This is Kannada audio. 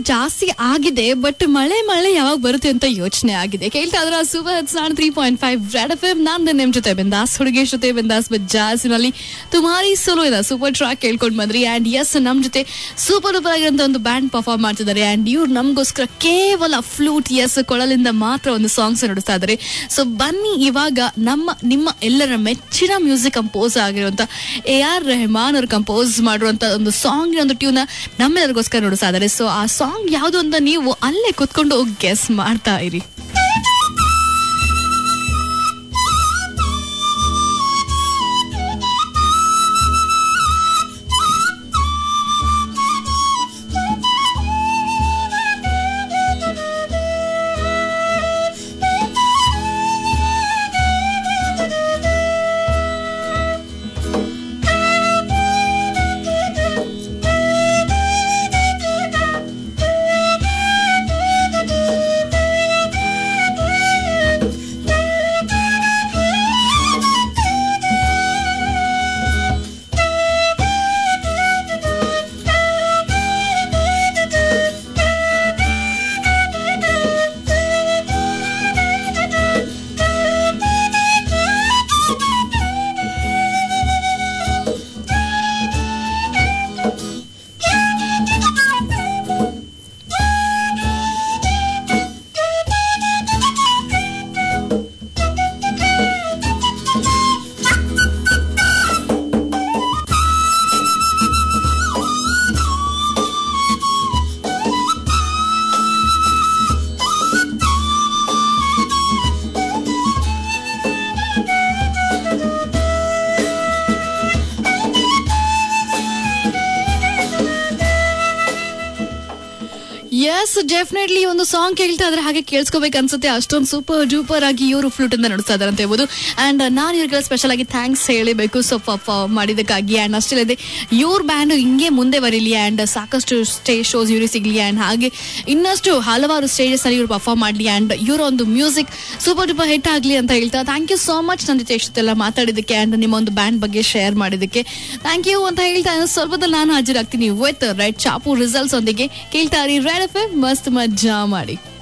ಜಾಸ್ತಿ ಆಗಿದೆ ಬಟ್ ಮಳೆ ಮಳೆ ಯಾವಾಗ ಬರುತ್ತೆ ಅಂತ ಯೋಚನೆ ಆಗಿದೆ ಕೇಳ್ತಾ ಇದ್ರ ಸೂಪರ್ ಹಿಟ್ಸ್ ನಾನ್ three point five red F M ನಾನು ನಿಮ್ ಜೊತೆ ಬಿಂದಾಸ್ ಹುಡುಗಿ ಜೊತೆ ಬಿಂದಾಸ್ ಬಟ್ ಜಾಸ್ತಿನಲ್ಲಿ ತುಮಾರಿ ಸೋಲೋ ಇದೆ ಸೂಪರ್ ಟ್ರಾಕ್ ಕೇಳ್ಕೊಂಡ್ ಬಂದ್ರಿ ಅಂಡ್ ಎಸ್ ನಮ್ ಜೊತೆ ಸೂಪರ್ ಡೂಪರ್ ಆಗಿರೋಂಥ ಒಂದು ಬ್ಯಾಂಡ್ ಪರ್ಫಾರ್ಮ್ ಮಾಡ್ತಿದ್ದಾರೆ ಅಂಡ್ ಇವ್ರು ನಮಗೋಸ್ಕರ ಕೇವಲ ಫ್ಲೂಟ್ ಎಸ್ ಕೊಳಲಿಂದ ಮಾತ್ರ ಒಂದು ಸಾಂಗ್ಸ್ ನುಡಿಸ್ತಾ ಇದ್ದಾರೆ ಸೊ ಬನ್ನಿ ಇವಾಗ ನಮ್ಮ ನಿಮ್ಮ ಎಲ್ಲರ ಮೆಚ್ಚಿನ ಮ್ಯೂಸಿಕ್ ಕಂಪೋಸ್ ಆಗಿರುವಂತ ಎ ಆರ್ ರೆಹಮಾನ್ ಅವರು ಕಂಪೋಸ್ ಮಾಡಿರುವಂತ ಒಂದು ಸಾಂಗ್ ಒಂದು ಟ್ಯೂನ್ ನಮ್ಮೆಲ್ಲರಿಗೋಸ್ಕರ ನುಡಿಸ್ತಾ ಇದ್ದಾರೆ ಸೊ ಆ ಸಾಂಗ್ ಯಾವುದು ಅಂತ ನೀವು ಅಲ್ಲೇ ಕುತ್ಕೊಂಡು ಗೆಸ್ ಮಾಡ್ತಾ ಇರಿ ಎಸ್ ಡೆಫಿನೆಟ್ಲಿ ಒಂದು ಸಾಂಗ್ ಕೇಳ್ತಾ ಇದ್ರೆ ಹಾಗೆ ಕೇಳಿಸ್ಕೋಬೇಕು ಅನ್ಸುತ್ತೆ ಅಷ್ಟೊಂದು ಸೂಪರ್ ಡೂಪರ್ ಆಗಿ ಇವರು ಫ್ಲೂಟ್ ಅಂತ ನಡೆಸ್ತಾ ಇದ್ದಾರೆ ಅಂತ ಹೇಳ್ಬೋದು ಅಂಡ್ ನಾನು ಇವ್ರಿಗೆ ಸ್ಪೆಷಲ್ ಆಗಿ ಥ್ಯಾಂಕ್ಸ್ ಹೇಳಬೇಕು ಸೊ ಮಾಡಿದಕ್ಕಾಗಿ ಅಂಡ್ ಅಷ್ಟೇ ಇದೆ ಇವ್ರ ಬ್ಯಾಂಡ್ ಹಿಂಗೆ ಮುಂದೆ ಬರೀಲಿ ಅಂಡ್ ಸಾಕಷ್ಟು ಸ್ಟೇಜ್ ಶೋಸ್ ಇವ್ರಿಗೆ ಸಿಗ್ಲಿ ಅಂಡ್ ಹಾಗೆ ಇನ್ನಷ್ಟು ಹಲವಾರು ಸ್ಟೇಜಸ್ ಅಲ್ಲಿ ಇವ್ರು ಪರ್ಫಾರ್ಮ್ ಮಾಡಲಿ ಅಂಡ್ ಇವರ ಒಂದು ಮ್ಯೂಸಿಕ್ ಸೂಪರ್ ಡೂಪರ್ ಹಿಟ್ ಆಗಲಿ ಅಂತ ಹೇಳ್ತಾ ಥ್ಯಾಂಕ್ ಯು ಸೋ ಮಚ್ ನನ್ನ ಜೊತೆ ಇಷ್ಟೆಲ್ಲ ಮಾತಾಡಿದ್ದಕ್ಕೆ ಅಂಡ್ ನಿಮ್ಮ ಒಂದು ಬ್ಯಾಂಡ್ ಬಗ್ಗೆ ಶೇರ್ ಮಾಡಿದ್ದಕ್ಕೆ ಥ್ಯಾಂಕ್ ಯು ಅಂತ ಹೇಳ್ತಾ ಇನ್ನು ಸ್ವಲ್ಪದಲ್ಲಿ ನಾನು ಹಾಜರಾಗ್ತೀನಿ ವಿತ್ ರೈಟ್ ಚಾಪು ರಿಸಲ್ಟ್ಸ್ ಒಂದಿಗೆ ಕೇಳ್ತಾ ಇರಿ ರೆಡ್ ಎಫ್ ಮಸ್ತ್ ಮಜ್ಜಾ ಮಾಡಿ